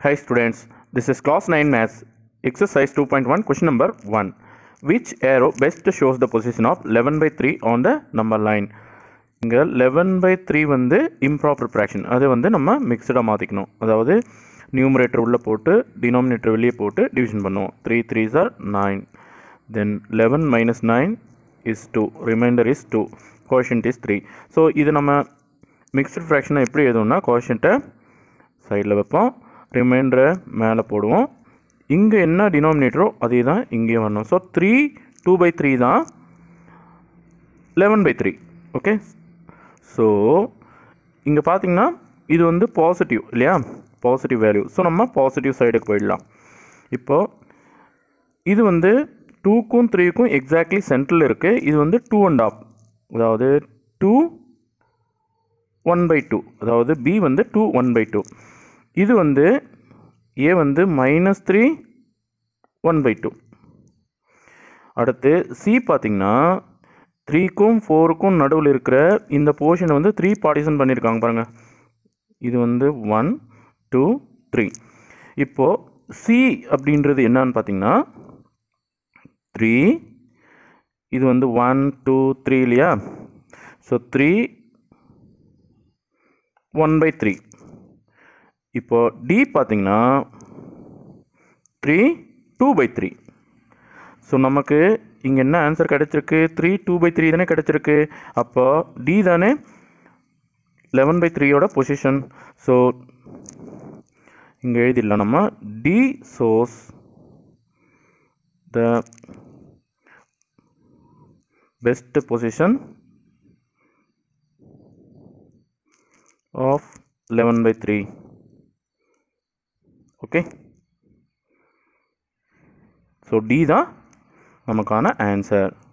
Hi students, this is class 9 maths, exercise 2.1, question number 1. Which arrow best shows the position of 11 by 3 on the number line? இங்கே eleven by three வந்து improper fraction அதை வந்து நம்ம மிக்சடாக மாற்றிக்கணும் அதாவது numerator உள்ளே போட்டு டினாமினேட்டர் வெளியே போட்டு டிவிஷன் பண்ணுவோம் three three sir nine then eleven minus nine is two remainder is two quotient is three so இது நம்ம மிக்சட் ஃப்ராக்ஷனை எப்படி எழுதுவோம்னா கோஷன்ட்டை சைடில் வைப்போம் ரிமைண்டரை மேலே போடுவோம் இங்கே என்ன டினாமினேட்டரோ அதே தான் இங்கேயும் வரணும் so three two by three தான் eleven by three okay so இங்கே பார்த்தீங்கன்னா இது வந்து பாசிட்டிவ் இல்லையா பாசிட்டிவ் வேல்யூ ஸோ நம்ம பாசிட்டிவ் சைடுக்கு போயிடலாம் இப்போது இது வந்து டூக்கும் த்ரீக்கும் எக்ஸாக்ட்லி சென்டரில் இருக்குது இது வந்து டூ அண்ட் ஆஃப் அதாவது டூ ஒன் பை டூ அதாவது பி வந்து டூ ஒன் பை டூ இது வந்து ஏ வந்து minus three one by two அடுத்து சி பார்த்தீங்கன்னா த்ரீக்கும் ஃபோருக்கும் நடுவில் இருக்கிற இந்த போர்ஷனை வந்து த்ரீ பார்ட்டிஷன் பண்ணியிருக்காங்க பாருங்கள் இது வந்து ஒன் டூ த்ரீ இப்போது சி அப்படின்றது என்னன்னு பார்த்தீங்கன்னா த்ரீ இது வந்து ஒன் டூ த்ரீ இல்லையா so three one by three இப்போது டி பார்த்தீங்கன்னா three two by three so நமக்கு இங்கே என்ன ஆன்சர் கிடச்சிருக்கு த்ரீ டூ பை த்ரீ தானே கிடச்சிருக்கு அப்போ டி தானே லெவன் பை த்ரீயோட பொசிஷன் ஸோ இங்கே எழுதிடலாம் நம்ம D shows the best position of eleven by three okay so D தான் நமக்கான ஆன்சர்